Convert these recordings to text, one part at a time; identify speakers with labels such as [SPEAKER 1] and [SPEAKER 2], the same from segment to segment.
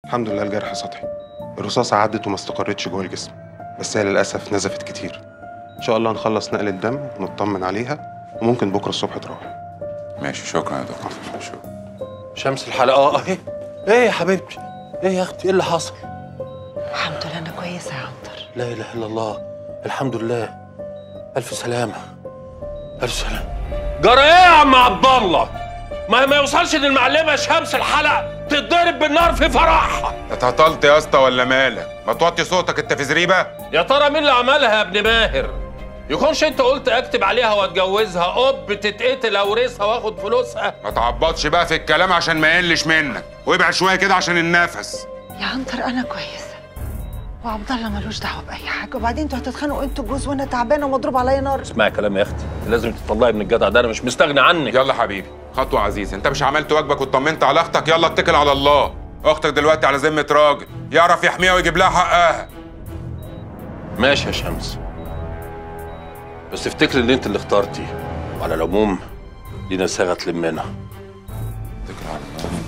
[SPEAKER 1] الحمد لله الجرح سطحي الرصاصة عدت وما استقرتش جوه الجسم بس هي للأسف نزفت كتير إن شاء الله نخلص نقل الدم ونطمن عليها وممكن بكرة الصبح تروح
[SPEAKER 2] ماشي شكرا يا دكتور شكرا
[SPEAKER 3] شمس الحلقه اه اهي ايه يا حبيبتي ايه يا اختي ايه اللي حصل
[SPEAKER 4] الحمد لله انا كويسه يا عنتر
[SPEAKER 3] لا اله الا الله الحمد لله الف سلامه الف سلامه جرى ايه يا عم عبد الله ما ما يوصلش للمعلمه شمس الحلقه تتضرب بالنار في فرحها
[SPEAKER 2] اتهطلت يا اسطى ولا مالك ما توطي صوتك انت في زريبه
[SPEAKER 3] يا ترى مين اللي عملها يا ابن ماهر يكونش انت قلت اكتب عليها واتجوزها اب تتقتل اورثها واخد فلوسها
[SPEAKER 2] ما تعبطش بقى في الكلام عشان ما يقلش منك وابعد شويه كده عشان النفس
[SPEAKER 4] يا عنتر انا كويسه وعبد الله ملوش دعوه باي حاجه وبعدين انتوا هتتخانقوا انتوا جوز وانا تعبانه ومضروب عليا نار
[SPEAKER 3] اسمعي كلام يا اختي لازم تطلعي من الجدع ده انا مش مستغني عنك
[SPEAKER 2] يلا حبيبي خطوه عزيزه انت مش عملت واجبك وطمنت على اختك يلا اتكل على الله اختك دلوقتي على ذمه راجل يعرف يحميها ويجيب لها حقها
[SPEAKER 3] ماشي يا شمس بس افتكري ان انت اللي اخترتي وعلى العموم لينا صيغه تلمنا
[SPEAKER 2] اتكل على الله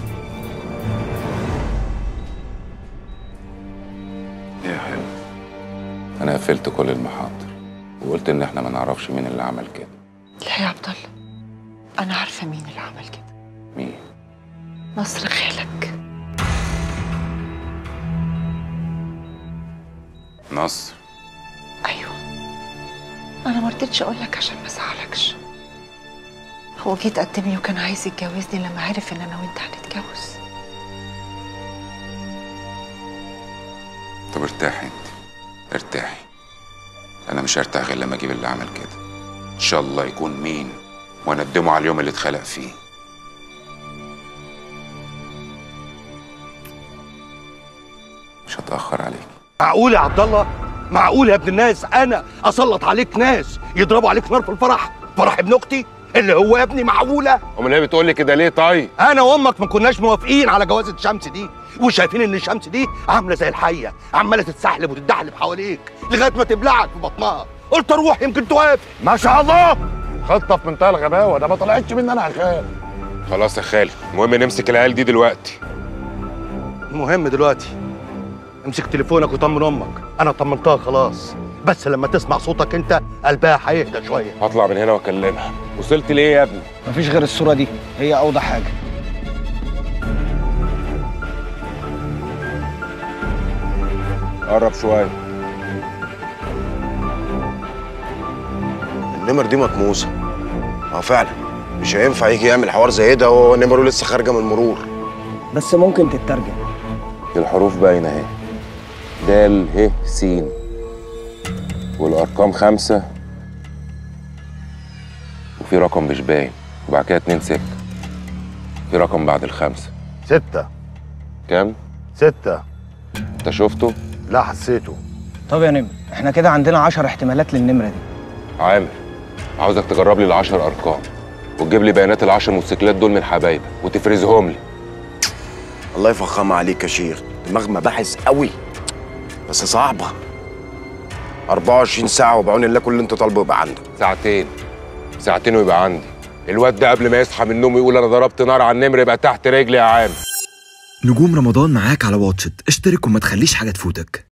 [SPEAKER 2] يا حلو انا قفلت كل المحاضر وقلت ان احنا ما نعرفش مين اللي عمل كده
[SPEAKER 4] لا يا عبد الله انا عارفه مين اللي عمل كده
[SPEAKER 2] مين
[SPEAKER 4] نصر خالك
[SPEAKER 2] نصر
[SPEAKER 4] ايوه انا ما رضيتش اقول لك عشان ما ازعلكش هو جه تقدم لي وكان عايز يتجوزني لما عرف ان انا وانت هنتجوز
[SPEAKER 2] طب ارتاحي انت ارتاحي انا مش هرتاح غير لما اجيب اللي عمل كده ان شاء الله يكون مين واندمه على اليوم اللي اتخلق فيه مش هتاخر عليك
[SPEAKER 5] معقول يا عبد الله معقول يا ابن الناس انا اسلط عليك ناس يضربوا عليك نار في الفرح فرح ابن اختي اللي هو يا ابني معقوله
[SPEAKER 2] امال ليه بتقول لي كده ليه طيب
[SPEAKER 5] انا وامك ما كناش موافقين على جوازه شمس دي وشايفين ان شمس دي عامله زي الحيه عماله تتسحلب وتتدحلب حواليك لغايه ما تبلعك في بطنها قلت اروح يمكن توافق
[SPEAKER 6] ما شاء الله خطه في منتهى الغباوه ده ما طلعتش مني انا يا خال
[SPEAKER 2] خلاص يا خالد المهم نمسك العيال دي دلوقتي
[SPEAKER 5] المهم دلوقتي امسك تليفونك وطمن امك انا طمنتها خلاص بس لما تسمع صوتك انت قلبها هيهدى شويه
[SPEAKER 2] هطلع من هنا واكلمها وصلت ليه يا ابني
[SPEAKER 7] مفيش غير الصورة دي هي أوضح حاجة
[SPEAKER 2] قرب شويه
[SPEAKER 8] النمر دي مطموسه اه فعلا مش هينفع يجي يعمل حوار زي ده وهو نمره لسه خارجه من المرور
[SPEAKER 7] بس ممكن تترجم
[SPEAKER 2] الحروف باينه اهي دال ه س والارقام خمسة وفي رقم مش باين وبعد كده اتنين ستة في رقم بعد الخمسة
[SPEAKER 5] ستة
[SPEAKER 2] كام؟
[SPEAKER 5] ستة
[SPEAKER 2] انت شفته؟
[SPEAKER 5] لا حسيته
[SPEAKER 7] طب يا نمر احنا كده عندنا عشر احتمالات للنمرة دي
[SPEAKER 2] عامر عاوزك تجرب لي العشر ارقام وتجيب لي بيانات العشر موتوسيكلات دول من حبايبك وتفرزهم لي
[SPEAKER 8] الله يفخمها عليك يا شيخ دماغ مباحث قوي بس صعبه 24 ساعه وبعون الله كل اللي انت طالبه يبقى عندك
[SPEAKER 2] ساعتين ساعتين ويبقى عندي الواد ده قبل ما يصحى من النوم يقول انا ضربت نار على النمر يبقى تحت رجلي يا عامر
[SPEAKER 9] نجوم رمضان معاك على واتشت اشترك وما تخليش حاجة تفوتك